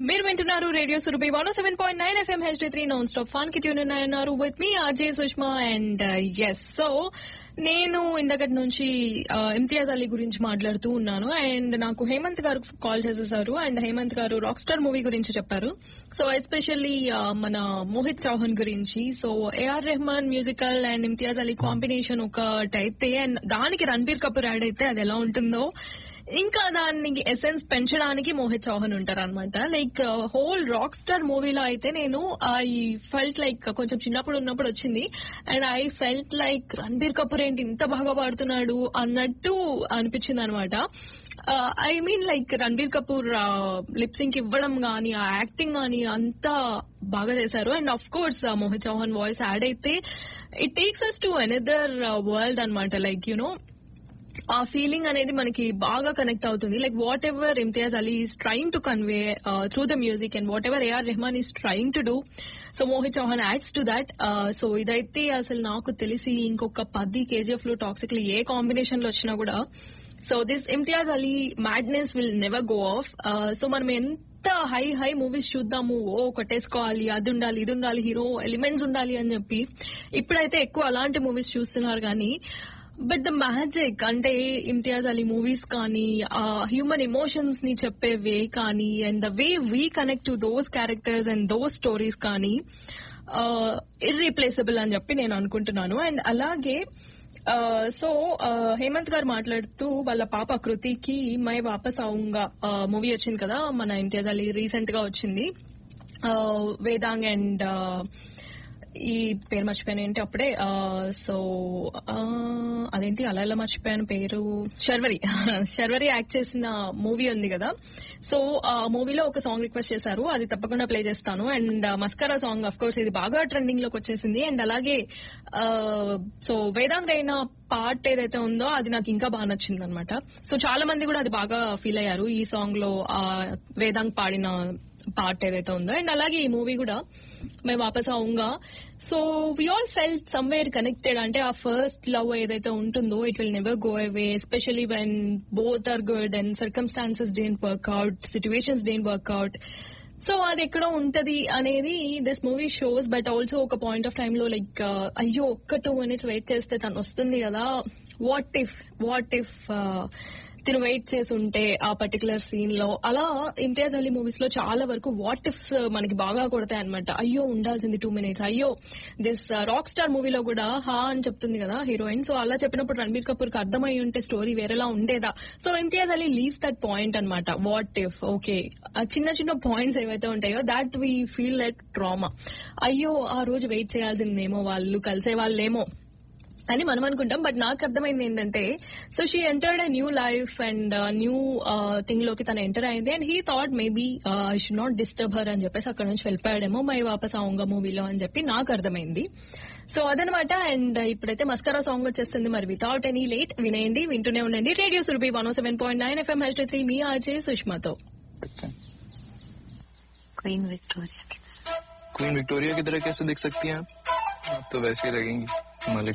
మీరు వింటున్నారు radio Surabhi one seven point nine FM HD three non stop fun కి tune అన్నారు విత్ మీ RJ Sushma and yes so నేను ఇందకటి నుంచి ఆ, ఇమ్తియాజ్ అలీ గురించి మాట్లాడుతూ ఉన్నాను అండ్ నాకు హేమంత్ గారు కాల్ చేసేసారు అండ్ హేమంత్ గారు రాక్ స్టార్ మూవీ గురించి చెప్పారు సో ఎస్పెషల్లీ మన మోహిత్ చౌహాన్ గురించి so A R Rahman musical and Imtiaz Ali combination ఒకటైతే అండ్ దానికి రణబీర్ కపూర్ యాడ్ అయితే అది ఎలా ఉంటుందో ఇంకా దానికి ఎసెన్స్ పెంచడానికి మోహిత్ చౌహాన్ ఉంటారు అనమాట లైక్ హోల్ రాక్ స్టార్ మూవీలో అయితే నేను ఐ ఫెల్ట్ లైక్ కొంచెం చిన్నప్పుడు ఉన్నప్పుడు వచ్చింది and I felt like Ranbir Kapoor ఏంటి ఇంత బాగా పాడుతున్నాడు అన్నట్టు అనిపించింది అనమాట I mean like Ranbir Kapoor lip sync ఇవ్వడం గానీ ఆ యాక్టింగ్ గానీ అంతా బాగా చేశారు and of course Mohit Chauhan voice add అయితే it takes us to another world అనమాట లైక్ యునో ఆ ఫీలింగ్ అనేది మనకి బాగా కనెక్ట్ అవుతుంది like whatever Imtiaz Ali is trying to convey through the music and what ever AR Rahman is trying to do so Mohit Chauhan adds to that so ఇదైతే అసలు నాకు తెలిసి ఇంకొక పది కేజీఎఫ్ లో టాక్సిక్ ఏ కాంబినేషన్ లో వచ్చినా కూడా so this Imtiaz Ali madness will never go off so మనం ఎంత హై హై మూవీస్ చూద్దాము ఓ కొట్టేసుకోవాలి అది ఉండాలి ఇది ఉండాలి హీరో ఎలిమెంట్స్ ఉండాలి అని చెప్పి ఇప్పుడైతే ఎక్కువ అలాంటి మూవీస్ చూస్తున్నారు కానీ బట్ ద మ్యాజిక్ అంటే ఇమ్తియాజ్ అలీ మూవీస్ కానీ ఆ హ్యూమన్ ఎమోషన్స్ ని చెప్పే వే కానీ and the way we connect to those characters and those stories కానీ ఇర్రీప్లేసబుల్ అని చెప్పి నేను అనుకుంటున్నాను అండ్ అలాగే సో హేమంత్ గారు మాట్లాడుతూ వాళ్ళ పాప కృతికి మై వాపస్ అవుంగా మూవీ వచ్చింది కదా మన ఇమ్తియాజ్ అలీ రీసెంట్ గా వచ్చింది వేదాంగ్ అండ్ ఈ పేరు మర్చిపోయాను ఏంటి అప్పుడే సో అదేంటి అలా ఎలా మర్చిపోయాను పేరు శర్వరి శర్వరి యాక్ట్ చేసిన మూవీ ఉంది కదా సో ఆ మూవీలో ఒక సాంగ్ రిక్వెస్ట్ చేశారు అది తప్పకుండా ప్లే చేస్తాను and mascara song of course ఇది బాగా ట్రెండింగ్ లోకి వచ్చేసింది అండ్ అలాగే సో వేదాంగ్ అయిన పార్ట్ ఏదైతే ఉందో అది నాకు ఇంకా బాగా నచ్చింది అనమాట సో చాలా మంది కూడా అది బాగా ఫీల్ అయ్యారు ఈ సాంగ్ లో ఆ వేదాంగ్ పాడిన పార్ట్ ఏదైతే ఉందో అండ్ అలాగే ఈ మూవీ కూడా మేము వాపస్ అవుంగా so we all felt somewhere connected అంటే ఆ ఫస్ట్ లవ్ ఏదైతే ఉంటుందో it will never go away especially when both are good and circumstances don't work out situations don't work out so అది ఎక్కడో ఉంటది అనేది this movie shows but also ఒక point of time లో లైక్ అయ్యో ఒక్క టూ మినిట్స్ వెయిట్ చేస్తే తను వస్తుంది కదా వాట్ ఇఫ్ వాట్ ఇఫ్ తిను వెయిట్ చేసి ఉంటే ఆ పర్టికులర్ సీన్ లో అలా ఇమ్తియాజ్ అలీ మూవీస్ లో చాలా వరకు వాట్ ఇఫ్స్ మనకి బాగా కొడతాయి అనమాట అయ్యో ఉండాల్సింది టూ మినిట్స్ అయ్యో దిస్ రాక్ స్టార్ మూవీలో కూడా హా అని చెప్తుంది కదా హీరోయిన్ సో అలా చెప్పినప్పుడు రణబీర్ కపూర్ కి అర్థమై ఉంటే స్టోరీ వేరేలా ఉండేదా so Imtiaz Ali leaves that point అనమాట వాట్ ఇఫ్ ఓకే చిన్న చిన్న పాయింట్స్ ఏవైతే ఉంటాయో that we feel like trauma అయ్యో ఆ రోజు వెయిట్ చేయాల్సిందేమో వాళ్ళు కలిసే వాళ్ళేమో అని మనం అనుకుంటాం బట్ నాకు అర్థమైంది ఏంటంటే so she entered a new life and new thing లోకి తను ఎంటర్ అయింది and he thought maybe I should not disturb her అని చెప్పేసి అక్కడ నుంచి వెళ్ళిపోయాడేమో మై వాపస్ ఆంగ మూవీలో అని చెప్పి నాకు అర్థమైంది సో అదనమాట అండ్ ఇప్పుడైతే మస్కరా సాంగ్ వచ్చేస్తుంది మరి వితౌట్ ఎనీ లేట్ వినేయండి వింటూనే ఉండండి radio Surabhi one seven point nine FM H three మీ ఆర్జే సుష్మాతో क्वीन विक्टोरिया की क्वीन विक्टोरिया की तरह कैसे दिख सकती हैं आप आप तो वैसे ही लगेंगी मलिक